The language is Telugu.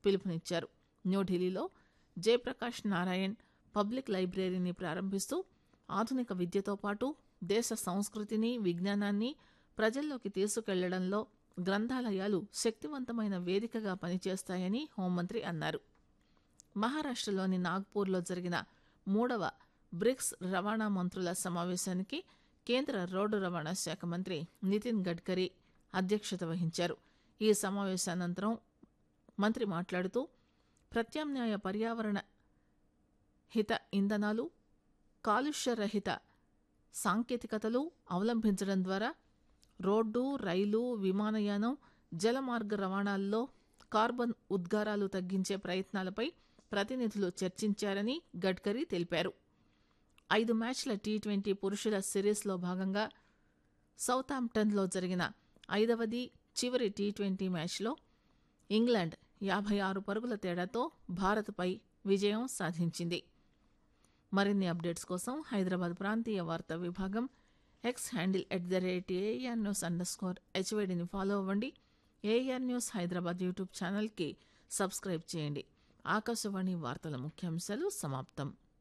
పిలుపునిచ్చారు న్యూఢిల్లీలో జయప్రకాష్ నారాయణ్ పబ్లిక్ లైబ్రరీని ప్రారంభిస్తూ ఆధునిక విద్యతో పాటు దేశ సంస్కృతిని విజ్ఞానాన్ని ప్రజల్లోకి తీసుకెళ్లడంలో గ్రంథాలయాలు శక్తివంతమైన వేదికగా పనిచేస్తాయని హోంమంత్రి అన్నారు మహారాష్టలోని నాగ్పూర్లో జరిగిన మూడవ బ్రిక్స్ రవాణా మంత్రుల సమావేశానికి కేంద్ర రోడ్డు రవాణా శాఖ మంత్రి నితిన్ గడ్కరీ అధ్యక్షత వహించారు ఈ సమావేశానంతరం మంత్రి మాట్లాడుతూ ప్రత్యామ్నాయ పర్యావరణ హిత ఇంధనాలు కాలుష్యరహిత సాంకేతికతలు అవలంబించడం ద్వారా రోడ్డు రైలు విమానయానం జలమార్గ రవాణాల్లో కార్బన్ ఉద్గారాలు తగ్గించే ప్రయత్నాలపై ప్రతినిధులు చర్చించారని గడ్కరీ తెలిపారు ఐదు మ్యాచ్ల టీ ట్వంటీ పురుషుల సిరీస్లో భాగంగా సౌతాంప్టన్లో జరిగిన ఐదవది చివరి టీ ట్వంటీ మ్యాచ్లో ఇంగ్లాండ్ యాభై ఆరు పరుగుల తేడాతో భారత్పై విజయం సాధించింది మరిన్ని అప్డేట్స్ కోసం హైదరాబాద్ ప్రాంతీయ వార్తా విభాగం X handle at the rate AIR news under score హెచ్వైడిని ఫాలో అవ్వండి ఏఆర్ న్యూస్ హైదరాబాద్ యూట్యూబ్ ఛానల్కి సబ్స్క్రైబ్ చేయండి ఆకాశవాణి వార్తల ముఖ్యాంశాలు సమాప్తం